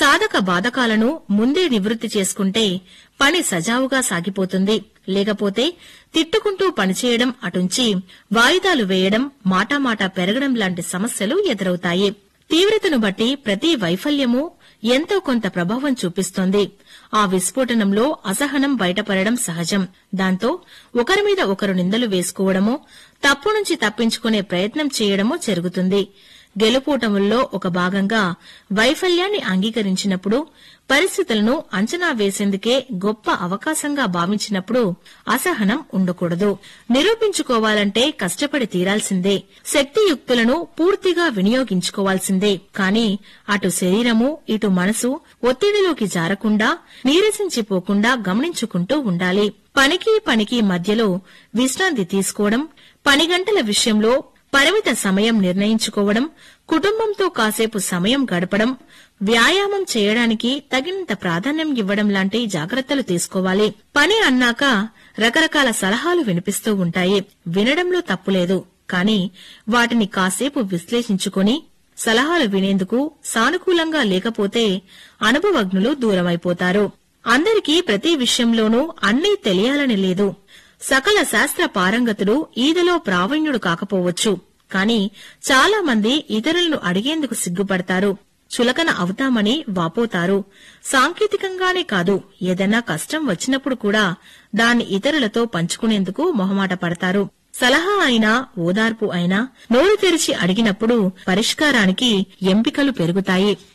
సాధక బాధకాలను ముందే నివృత్తి చేసుకుంటే పని సజావుగా సాగిపోతుంది లేకపోతే తిట్టుకుంటూ పనిచేయడం అటుంచి వాయిదాలు వేయడం మాటామాటా పెరగడం లాంటి సమస్యలు ఎదురవుతాయి తీవ్రతను బట్టి ప్రతి వైఫల్యము ఎంతో కొంత ప్రభావం చూపిస్తోంది ఆ విస్ఫోటనంలో అసహనం బయటపడడం సహజం దాంతో ఒకరి మీద ఒకరు నిందలు వేసుకోవడమో తప్పు నుంచి తప్పించుకునే ప్రయత్నం చేయడమో జరుగుతుంది గెలుపోటముల్లో ఒక భాగంగా వైఫల్యాన్ని అంగీకరించినప్పుడు పరిస్థితులను అంచనా వేసేందుకే గొప్ప అవకాశంగా భావించినప్పుడు అసహనం ఉండకూడదు నిరూపించుకోవాలంటే కష్టపడి తీరాల్సిందే శక్తియుక్తులను పూర్తిగా వినియోగించుకోవాల్సిందే కాని అటు శరీరము ఇటు మనసు ఒత్తిడిలోకి జారకుండా నీరసించిపోకుండా గమనించుకుంటూ ఉండాలి పనికి పనికి మధ్యలో విశ్రాంతి తీసుకోవడం పని గంటల విషయంలో పరిమిత సమయం నిర్ణయించుకోవడం కుటుంబంతో కాసేపు సమయం గడపడం వ్యాయామం చేయడానికి తగినంత ప్రాధాన్యం ఇవ్వడం లాంటి జాగ్రత్తలు తీసుకోవాలి పని అన్నాక రకరకాల సలహాలు వినిపిస్తూ ఉంటాయి వినడంలో తప్పులేదు కాని వాటిని కాసేపు విశ్లేషించుకొని సలహాలు వినేందుకు సానుకూలంగా లేకపోతే అనుభవజ్ఞులు దూరమైపోతారు అందరికీ ప్రతి విషయంలోనూ అన్నీ తెలియాలని లేదు సకల శాస్త్ర పారంగతుడు ఈదలో ప్రావీణ్యుడు కాకపోవచ్చు కాని చాలా మంది ఇతరులను అడిగేందుకు సిగ్గుపడతారు చులకన అవుతామని వాపోతారు సాంకేతికంగానే కాదు ఏదైనా కష్టం వచ్చినప్పుడు కూడా దాన్ని ఇతరులతో పంచుకునేందుకు మొహమాట పడతారు సలహా అయినా ఓదార్పు అయినా నోరు తెరిచి అడిగినప్పుడు పరిష్కారానికి ఎంపికలు పెరుగుతాయి